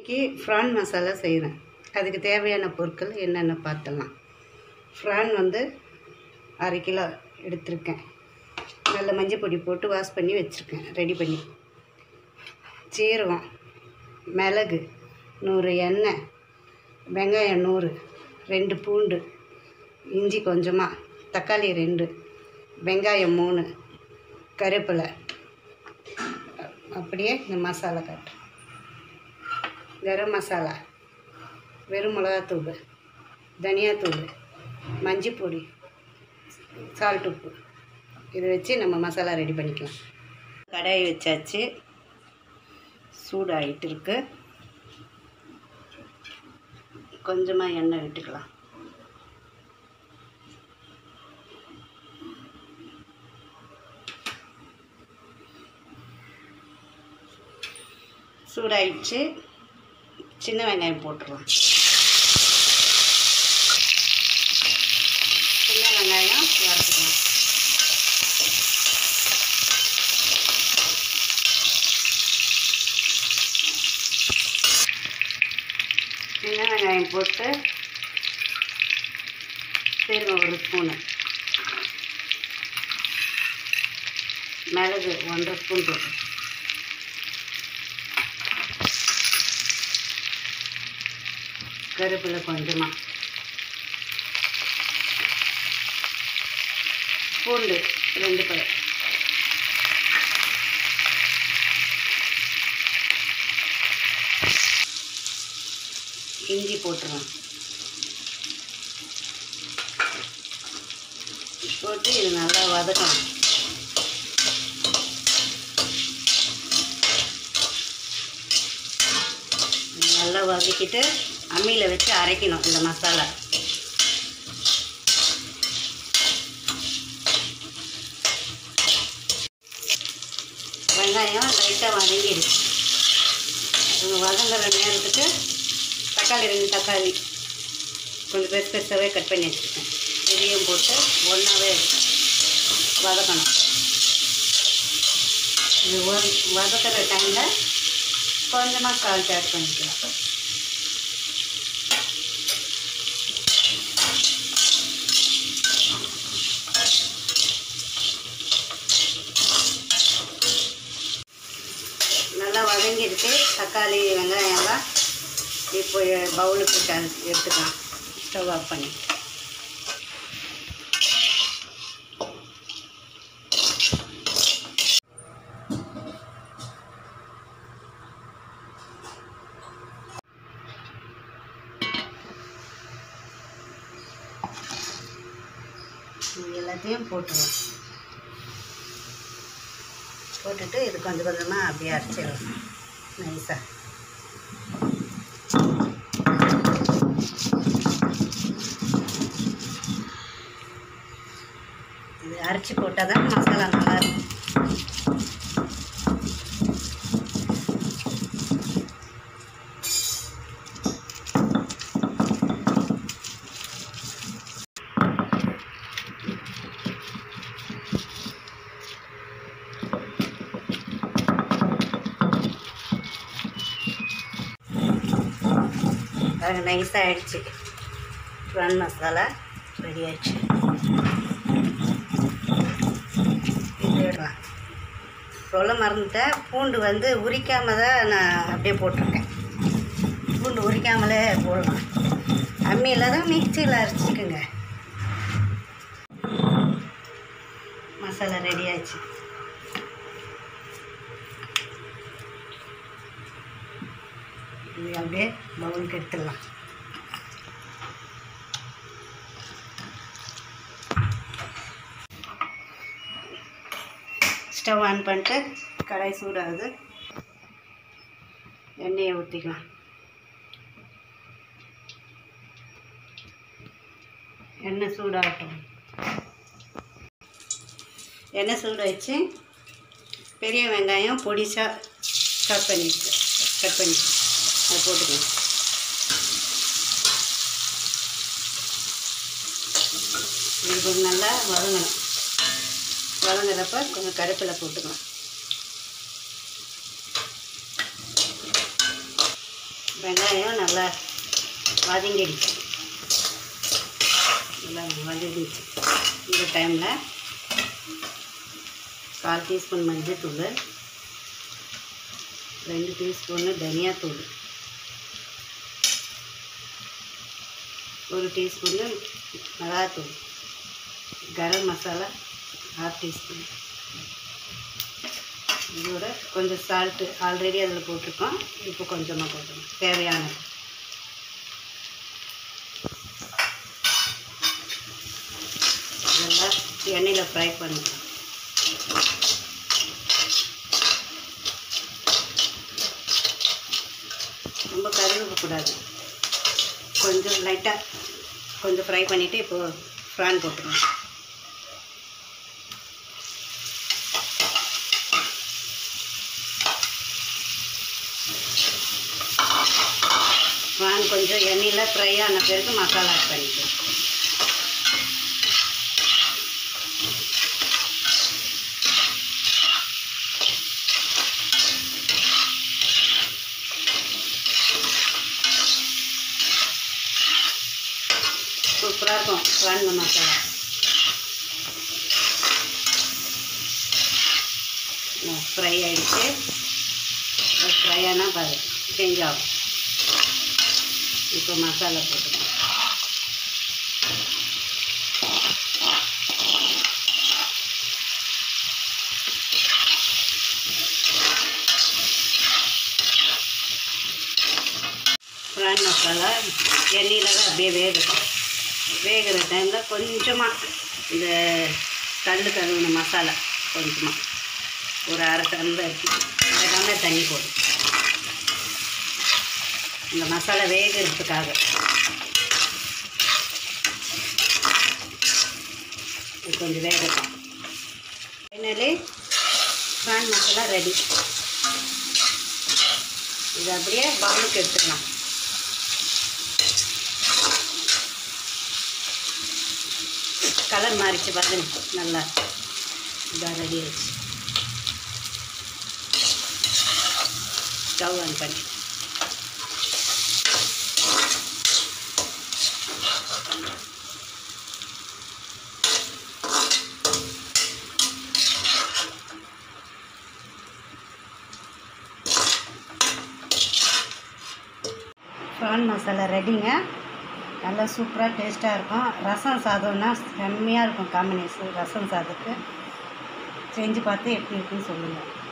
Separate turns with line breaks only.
இன்றைக்கி ஃப்ரான் மசாலா செய்கிறேன் அதுக்கு தேவையான பொருட்கள் என்னென்ன பார்த்துடலாம் ஃப்ரான் வந்து அரை கிலோ எடுத்திருக்கேன் நல்ல மஞ்சள் பொடி போட்டு வாஷ் பண்ணி வச்சுருக்கேன் ரெடி பண்ணி சீரகம் மிளகு நூறு எண்ணெய் வெங்காயம் நூறு ரெண்டு பூண்டு இஞ்சி கொஞ்சமாக தக்காளி ரெண்டு வெங்காயம் மூணு கருவேப்பிலை அப்படியே இந்த மசாலா காட்டு கரம் மசாலா வெறும் மிளகாத்தூள் தனியாத்தூள் மஞ்சள் பொடி சால்ட் உப்பு இதை வச்சு நம்ம மசாலா ரெடி பண்ணிக்கலாம் கடாய் வச்சாச்சு சூடாகிட்டு இருக்கு கொஞ்சமாக எண்ணெய் விட்டுக்கலாம் சூடாயிடுச்சு சின்ன வெங்காயம் போட்டுருவோம் சின்ன வெங்காயம் வறுத்துக்கலாம் சின்ன வெங்காயம் போட்டு சீரகம் ஒரு ஸ்பூனு மிளகு ஒன்றரை ஸ்பூன் போட்டு கருவேப்பிலை கொஞ்சமாக பூண்டு ரெண்டு பழம் இஞ்சி போட்டுருவேன் போட்டு இது நல்லா வதக்கணும் நல்லா வதக்கிட்டு அம்மியில் வச்சு அரைக்கணும் இந்த மசாலா வெங்காயம் லைட்டாக வதங்கிடுச்சு அது வதங்குற நேரத்துக்கு தக்காளி ரெண்டு தக்காளி கொஞ்சம் பெருசு பெருசாகவே கட் பண்ணி வச்சுருக்கேன் இதையும் போட்டு ஒன்றாவே வதக்கணும் இது ஒரு வதக்கிற டைமில் கொஞ்சமாக சால்ட் ஆட் பண்ணிக்கலாம் நல்லா வதங்கிடுச்சு தக்காளி வெங்காயம்லாம் இப்போ பவுலுக்கு ட- எடுத்துக்கலாம் ஸ்டவ் ஆஃப் பண்ணி இது எல்லாத்தையும் போட்டுருவோம் போட்டுட்டு இது கொஞ்சம் கொஞ்சமாக அப்படியே அரைச்சிடலாம் நைஸாக இது அரைச்சி போட்டால் தான் மசாலா நல்லா இருக்கும் அது நைஸாக ஆயிடுச்சு ப்ரான் மசாலா ரெடி ஆயிடுச்சு இதேதான் சொல்ல மறந்துட்டேன் பூண்டு வந்து உரிக்காம தான் நான் அப்படியே போட்டிருக்கேன் பூண்டு உரிக்காமலே போடலாம் அம்மியில் தான் மிக்சியில் அரைச்சிக்குங்க மசாலா ரெடி ஆயிடுச்சு இது அப்படியே பவுலுக்கு எடுத்துடலாம் ஸ்டவ் ஆன் பண்ணிட்டு கடாய் சூடாகுது எண்ணெயை ஊற்றிக்கலாம் எண்ணெய் சூடாகட்டும் எண்ணெய் சூடாயிடுச்சு பெரிய வெங்காயம் பொடிசாக கட் பண்ணி கட் பண்ணி அதை போட்டுக்கலாம் இது கொஞ்சம் நல்லா வதங்கணும் வதங்குறப்ப கொஞ்சம் கருப்பிலை போட்டுக்கலாம் வெங்காயம் நல்லா வதங்கிடுச்சு நல்லா வதங்கிடுச்சு இந்த டைமில் கால் டீஸ்பூன் மஞ்சள்தூள் ரெண்டு டீஸ்பூனு தனியாத்தூள் ஒரு டீஸ்பூனு மிளகாத்தூள் கரம் மசாலா ஹாஃப் டீஸ்பூன் இதோட கொஞ்சம் சால்ட்டு ஆல்ரெடி அதில் போட்டிருக்கோம் இப்போ கொஞ்சமாக போட்டுருக்கோம் தேவையானது இதெல்லாம் எண்ணெயில் ஃப்ரை பண்ணிக்கலாம் ரொம்ப கருகக்கூடாது கொஞ்சம் லைட்டாக கொஞ்சம் ஃப்ரை பண்ணிவிட்டு இப்போது ப்ரான் போட்டுருவோம் ப்ரான் கொஞ்சம் எண்ணெயில் ஃப்ரை ஆன பிறகு மசாலா ஆட் பண்ணிக்கலாம் சூப்பராக இருக்கும் ப்ரான் மசாலா ஃப்ரை ஆகிடுச்சு ஃப்ரை ஆனால் பாரு சேஞ்ச் ஆகும் இப்போ மசாலா போட்டுக்கலாம் ப்ரான் மசாலா எண்ணெயில் தான் அப்படியே வேகட்டும் வேகிற டைமில் கொஞ்சமாக இந்த கல் கழுவின மசாலா கொஞ்சமாக ஒரு அரை டம்ளர் இருக்குது அரை டம்ளர் தண்ணி போடும் இந்த மசாலா வேகிறதுக்காக இது கொஞ்சம் வேகட்டும் ஃபைனலி ப்ரான் மசாலா ரெடி இது அப்படியே பவுலுக்கு எடுத்துக்கலாம் கலர் மாறிச்சு பாருங்க நல்லா இதாக ரெடி ஆயிடுச்சு ஸ்டவ் ஆன் பண்ணி ப்ரான் மசாலா ரெடிங்க நல்லா சூப்பராக டேஸ்ட்டாக இருக்கும் ரசம் சாதம்னா செம்மையாக இருக்கும் காம்பினேஷன் ரசம் சாதத்துக்கு செஞ்சு பார்த்து எப்படி இருக்குன்னு சொல்லுங்கள்